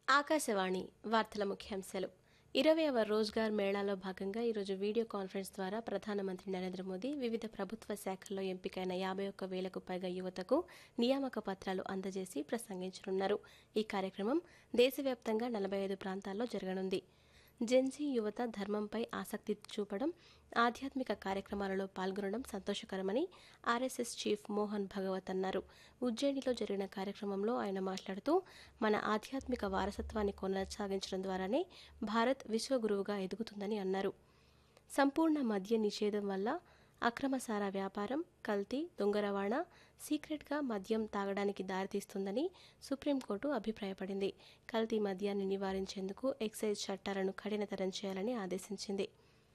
ఆకాశవాణి వార్తల ముఖ్యాంశాలు ఇరవైవ రోజ్గార్ మేళాలో భాగంగా ఈరోజు వీడియో కాన్ఫరెన్స్ ద్వారా ప్రధానమంత్రి నరేంద్ర మోదీ వివిధ ప్రభుత్వ శాఖల్లో ఎంపికైన యాభై ఒక్క వేలకు పైగా యువతకు నియామక పత్రాలు అందజేసి ప్రసంగించనున్నారు ఈ కార్యక్రమం దేశవ్యాప్తంగా నలభై ఐదు ప్రాంతాల్లో జరగనుంది జెన్జీ యువత ధర్మంపై ఆసక్తి చూపడం ఆధ్యాత్మిక కార్యక్రమాలలో పాల్గొనడం సంతోషకరమని ఆర్ఎస్ఎస్ చీఫ్ మోహన్ భగవత్ అన్నారు ఉజ్జయినిలో జరిగిన కార్యక్రమంలో ఆయన మాట్లాడుతూ మన ఆధ్యాత్మిక వారసత్వాన్ని కొనసాగించడం ద్వారానే భారత్ విశ్వగురువుగా ఎదుగుతుందని అన్నారు సంపూర్ణ మద్య నిషేధం వల్ల అక్రమ సారా వ్యాపారం కల్తీ దొంగ రవాణా సీక్రెట్గా మద్యం తాగడానికి దారితీస్తుందని సుప్రీంకోర్టు అభిప్రాయపడింది కల్తీ మద్యాన్ని నివారించేందుకు ఎక్సైజ్ చట్టాలను కఠినతరం చేయాలని ఆదేశించింది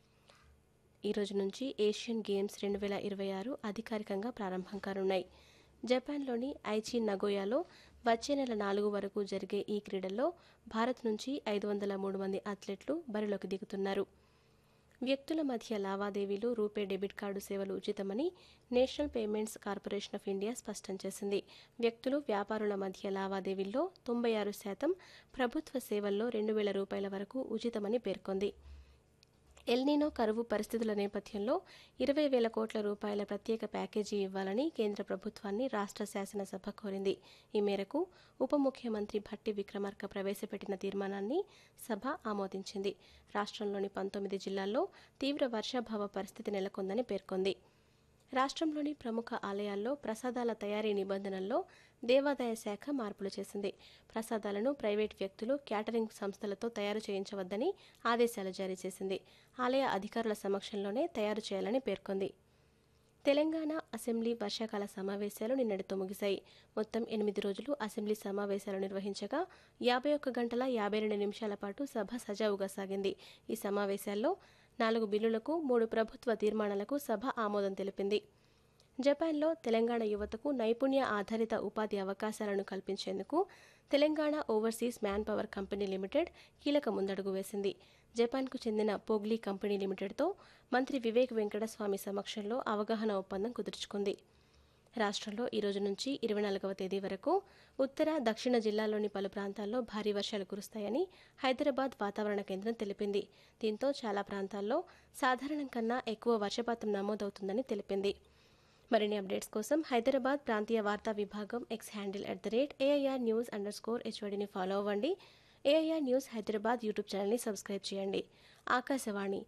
ఈ రోజు నుంచి ఏషియన్ గేమ్స్ రెండు వేల ఇరవై ఆరు అధికారికంగా ప్రారంభం కానున్నాయి జపాన్లోని ఐచి నగోయాలో వచ్చే నెల నాలుగు వరకు జరిగే ఈ క్రీడల్లో భారత్ నుంచి ఐదు వందల మూడు మంది అథ్లెట్లు బరిలోకి దిగుతున్నారు వ్యక్తుల మధ్య లావాదేవీలు రూపే డెబిట్ కార్డు సేవలు ఉచితమని National Payments Corporation of India స్పష్టం చేసింది వ్యక్తులు వ్యాపారుల మధ్య లావాదేవీల్లో తొంభై ఆరు శాతం ప్రభుత్వ సేవల్లో రెండు వేల రూపాయల వరకు ఉచితమని పేర్కొంది ఎల్నీనో కరువు పరిస్థితుల నేపథ్యంలో ఇరవై వేల కోట్ల రూపాయల ప్రత్యేక ప్యాకేజీ ఇవ్వాలని కేంద్ర ప్రభుత్వాన్ని రాష్ట్ర శాసనసభ కోరింది ఈ మేరకు ఉప ముఖ్యమంత్రి భట్టి విక్రమార్క ప్రవేశపెట్టిన తీర్మానాన్ని సభ ఆమోదించింది రాష్ట్రంలోని పంతొమ్మిది జిల్లాల్లో తీవ్ర వర్షాభావ పరిస్థితి నెలకొందని పేర్కొంది రాష్ట్రంలోని ప్రముఖ ఆలయాల్లో ప్రసాదాల తయారీ నిబంధనల్లో దేవాదాయ శాఖ మార్పులు చేసింది ప్రసాదాలను ప్రైవేట్ వ్యక్తులు క్యాటరింగ్ సంస్థలతో తయారు చేయించవద్దని ఆదేశాలు జారీ చేసింది ఆలయ అధికారుల సమక్షంలోనే తయారు చేయాలని పేర్కొంది తెలంగాణ అసెంబ్లీ వర్షాకాల సమావేశాలు నిన్నటితో ముగిశాయి మొత్తం ఎనిమిది రోజులు అసెంబ్లీ సమావేశాలు నిర్వహించగా యాభై ఒక్క గంటల యాభై రెండు నిమిషాల పాటు సభ సజావుగా సాగింది ఈ సమావేశాల్లో నాలుగు బిల్లులకు మూడు ప్రభుత్వ తీర్మానాలకు సభ ఆమోదం తెలిపింది జపాన్లో తెలంగాణ యువతకు నైపుణ్య ఆధారిత ఉపాధి అవకాశాలను కల్పించేందుకు Telangana overseas manpower company limited కీలక ముందడుగు వేసింది జపాన్కు చెందిన పోగ్లీ కంపెనీ లిమిటెడ్తో మంత్రి వివేక్ వెంకటస్వామి సమక్షంలో అవగాహన ఒప్పందం కుదుర్చుకుంది రాష్ట్రంలో ఈ రోజు నుంచి ఇరవై నాలుగవ తేదీ వరకు ఉత్తర దక్షిణ జిల్లాల్లోని పలు ప్రాంతాల్లో భారీ వర్షాలు కురుస్తాయని హైదరాబాద్ వాతావరణ కేంద్రం తెలిపింది దీంతో చాలా ప్రాంతాల్లో సాధారణం కన్నా ఎక్కువ వర్షపాతం నమోదవుతుందని తెలిపింది మరిన్ని అప్డేట్స్ కోసం హైదరాబాద్ ప్రాంతీయ వార్తా విభాగం X handle at the rate AIR news underscore హెచ్వడిని ఫాలో అవ్వండి ఏఐఆర్ న్యూస్ హైదరాబాద్ యూట్యూబ్ ఛానల్ని సబ్స్క్రైబ్ చేయండి ఆకాశవాణి